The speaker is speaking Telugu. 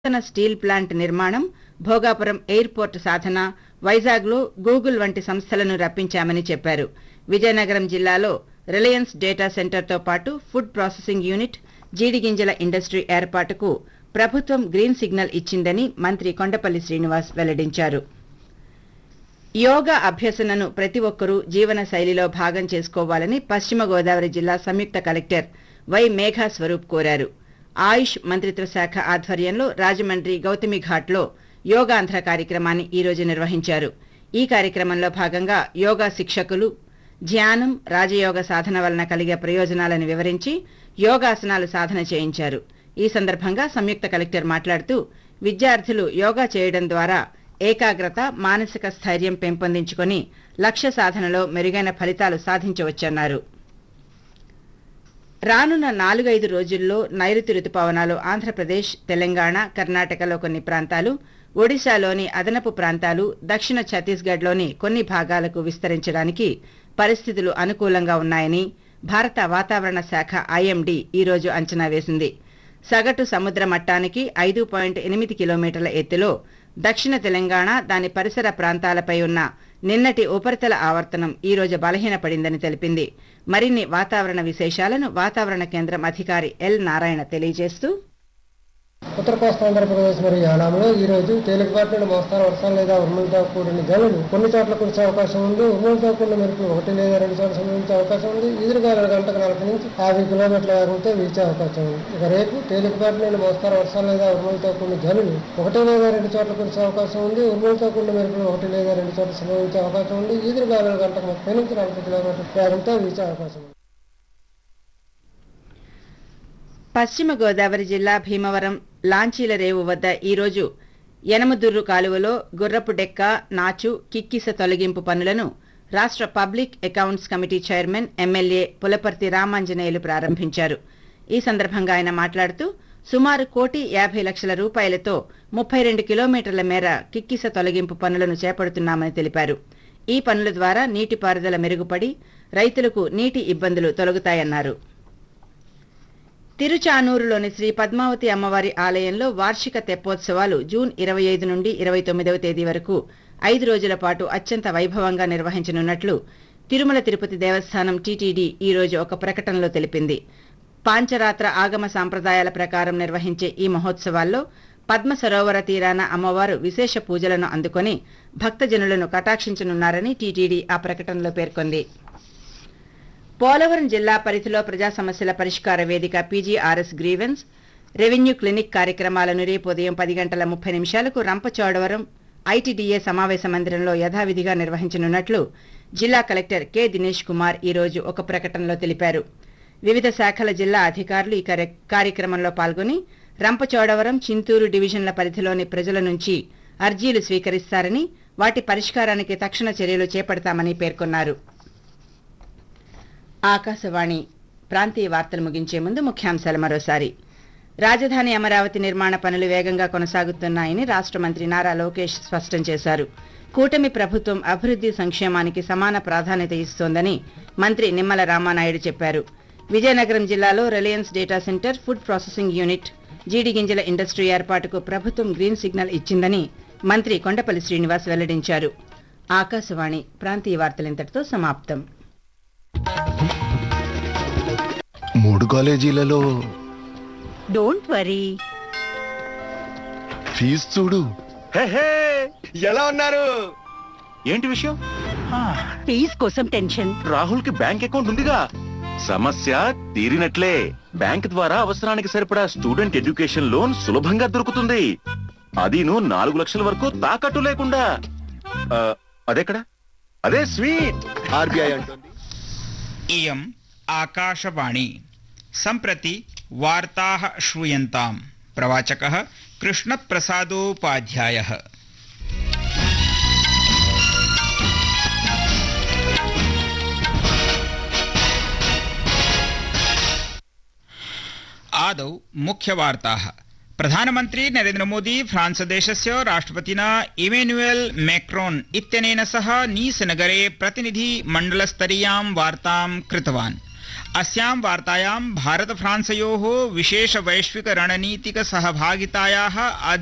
నూతన స్టీల్ ప్లాంట్ నిర్మాణం భోగాపురం ఎయిర్పోర్ట్ సాధన వైజాగ్లో గూగుల్ వంటి సంస్థలను రప్పించామని చెప్పారు విజయనగరం జిల్లాలో రిలయన్స్ డేటా సెంటర్తో పాటు ఫుడ్ ప్రాసెసింగ్ యూనిట్ జీడిగింజల ఇండస్ట్రీ ఏర్పాటుకు ప్రభుత్వం గ్రీన్ సిగ్నల్ ఇచ్చిందని మంత్రి కొండపల్లి శ్రీనివాస్ వెల్లడించారు యోగా అభ్యసనను ప్రతి ఒక్కరూ జీవన శైలిలో భాగం చేసుకోవాలని పశ్చిమ గోదావరి జిల్లా సంయుక్త కలెక్టర్ వై మేఘా స్వరూప్ కోరారు ఆయుష్ మంత్రిత్వ శాఖ ఆధ్వర్యంలో రాజమండ్రి గౌతమి ఘాట్లో యోగాంధ్ర కార్యక్రమాన్ని ఈ రోజు నిర్వహించారు ఈ కార్యక్రమంలో భాగంగా యోగా శిక్షకులు ధ్యానం రాజయోగ సాధన వలన కలిగే ప్రయోజనాలను వివరించి యోగాసనాలు సాధన చేయించారు ఈ సందర్భంగా సంయుక్త కలెక్టర్ మాట్లాడుతూ విద్యార్థులు యోగా చేయడం ద్వారా ఏకాగ్రత మానసిక స్థైర్యం పెంపొందించుకొని లక్ష్య సాధనలో మెరుగైన ఫలితాలు సాధించవచ్చన్నారు రానున్న నాలుగైదు రోజుల్లో నైరుతి రుతుపవనాలు ఆంధ్రప్రదేశ్ తెలంగాణ కర్ణాటకలో కొన్ని ప్రాంతాలు ఒడిశాలోని అదనపు ప్రాంతాలు దక్షిణ ఛత్తీస్గఢ్లోని కొన్ని భాగాలకు విస్తరించడానికి పరిస్థితులు అనుకూలంగా ఉన్నాయని భారత వాతావరణ శాఖ ఐఎండీ ఈ రోజు అంచనా వేసింది సగటు సముద్ర మట్టానికి ఐదు పాయింట్ ఎనిమిది కిలోమీటర్ల ఎత్తులో దక్షిణ తెలంగాణ దాని పరిసర ప్రాంతాలపై ఉన్న నిన్నటి ఉపరితల ఆవర్తనం ఈ రోజు బలహీనపడిందని తెలిపింది మరిన్ని వాతావరణ విశేషాలను వాతావరణ కేంద్రం అధికారి ఎల్ నారాయణ తెలియజేస్తూ ఉత్తర కోస్తా ఆంధ్రప్రదేశ్ మరియు యానాంలో ఈ రోజు తేలికపాటి నుండి మోస్తారు వర్షాలు లేదా ఉరుములతో కూడిన జల్లులు కొన్ని చోట్ల కురిసే అవకాశం ఉంది ఉరుములతో కూడిన మెరుపులు ఒకటి లేదా రెండు చోట్ల సంభవించే అవకాశం ఉంది ఈదురుగాలు గంటకు నలభై నుంచి యాభై కిలోమీటర్ల వేగంతో వీచే అవకాశం ఉంది ఇక రేపు తేలికపాటి నుండి మోస్తారు వర్షాలు లేదా ఉరుములతో కూడిన జల్లులు ఒకటి లేదా రెండు చోట్ల కురిసే అవకాశం ఉంది ఉరుములతో కూడిన మెరుపులు ఒకటి లేదా రెండు చోట్ల సంభవించే అవకాశం ఉంది ఈదురుగాలు గంటకు ముప్పై నుంచి నలభై కిలోమీటర్ల వేగంతో వీచే అవకాశం ఉంది పశ్చిమ గోదావరి జిల్లా భీమవరం లాంచీల రేవు వద్ద ఈరోజు యనమదుర్రు కాలువలో గుర్రపు డెక్క నాచు కిక్కిస తొలగింపు పనులను రాష్ట్ర Public Accounts Committee chairman MLA Pulaparthi Ramanjaneyulu ప్రారంభించారు ఈ సందర్భంగా ఆయన మాట్లాడుతూ సుమారు కోటి యాభై లక్షల రూపాయలతో ముప్పై రెండు కిలోమీటర్ల మేర కిక్కిస తొలగింపు పనులను చేపడుతున్నామని తెలిపారు ఈ పనుల ద్వారా నీటిపారుదల మెరుగుపడి రైతులకు నీటి ఇబ్బందులు తొలగుతాయన్నారు తిరుచానూరులోని శ్రీ పద్మావతి అమ్మవారి ఆలయంలో వార్షిక తెప్పోత్సవాలు జూన్ ఇరవై ఐదు నుండి ఇరవై తొమ్మిదవ తేదీ వరకు ఐదు రోజుల పాటు అత్యంత వైభవంగా నిర్వహించనున్నట్లు తిరుమల తిరుపతి దేవస్థానం టీటీడీ ఈ రోజు ఒక ప్రకటనలో తెలిపింది పాంచరాత్ర ఆగమ సాంప్రదాయాల ప్రకారం నిర్వహించే ఈ మహోత్సవాల్లో పద్మ సరోవర తీరాన అమ్మవారు విశేష పూజలను అందుకొని భక్తజనులను కటాక్షించనున్నారని టీటీడీ ఆ ప్రకటనలో పేర్కొంది పోలవరం జిల్లా పరిధిలో ప్రజా సమస్యల పరిష్కార వేదిక పీజీఆర్ఎస్ గ్రీవెన్స్ రెవెన్యూ క్లినిక్ కార్యక్రమాలను రేపు ఉదయం పది గంటల ముప్పై నిమిషాలకు రంపచోడవరం ఐటీడీఏ సమావేశ మందిరంలో యథావిధిగా నిర్వహించనున్నట్లు జిల్లా కలెక్టర్ కె దినేష్ కుమార్ ఈ రోజు ఒక ప్రకటనలో తెలిపారు వివిధ శాఖల జిల్లా అధికారులు ఈ కార్య- కార్యక్రమంలో పాల్గొని రంపచోడవరం చింతూరు డివిజన్ల పరిధిలోని ప్రజల నుంచి అర్జీలు స్వీకరిస్తారని వాటి పరిష్కారానికి తక్షణ చర్యలు చేపడతామని పేర్కొన్నారు ఆకాశవాణి ప్రాంతీయ వార్తలు ముగించే ముందు ముఖ్యాంశాలు మరోసారి రాజధాని అమరావతి నిర్మాణ పనులు వేగంగా కొనసాగుతున్నాయని రాష్ట్ర మంత్రి నారా లోకేష్ స్పష్టం చేశారు కూటమి ప్రభుత్వం అభివృద్ధి సంక్షేమానికి సమాన ప్రాధాన్యత ఇస్తోందని మంత్రి నిమ్మల రామానాయుడు చెప్పారు విజయనగరం జిల్లాలో Reliance data centre food processing unit జీడి గింజల ఇండస్ట్రీ ఏర్పాటుకు ప్రభుత్వం గ్రీన్ సిగ్నల్ ఇచ్చిందని మంత్రి కొండపల్లి శ్రీనివాస్ వెల్లడించారు ఆకాశవాణి ప్రాంతీయ వార్తలింతటితో సమాప్తం మూడు కాలేజీలలో డోంట్ వరీ ఫీజు చూడు హే, హే, ఎలా ఉన్నారు ఏంటి విషయం ఫీజ్ కోసం టెన్షన్ రాహుల్ కి బ్యాంక్ అకౌంట్ ఉందిగా సమస్య తీరినట్లే బ్యాంక్ ద్వారా అవసరానికి సరిపడా స్టూడెంట్ ఎడ్యుకేషన్ లోన్ సులభంగా దొరుకుతుంది అదీను నాలుగు లక్షల వరకు తాకట్టు లేకుండా ఆ, అదెక్కడ అదే స్వీట్ ఆర్బీఐ అంటుంది इयम् आकाशवाणी सम्प्रति वार्ताः श्रूयन्ताम् प्रवाचकः कृष्णप्रसादोपाध्यायः आदौ मुख्यवार्ताः प्रधानमन्त्री नरेन्द्रमोदी फ्रांसदेशस्य राष्ट्रपतिना इमेन्युएल मैक्रोन् इत्यनेन सह नीसनगरे प्रतिनिधिमण्डलस्तरीयां वार्तां कृतवान् अस्यां वार्तायां भारत फ्रांसयोः विशेष वैश्विक रणनीतिक सहभागितायाः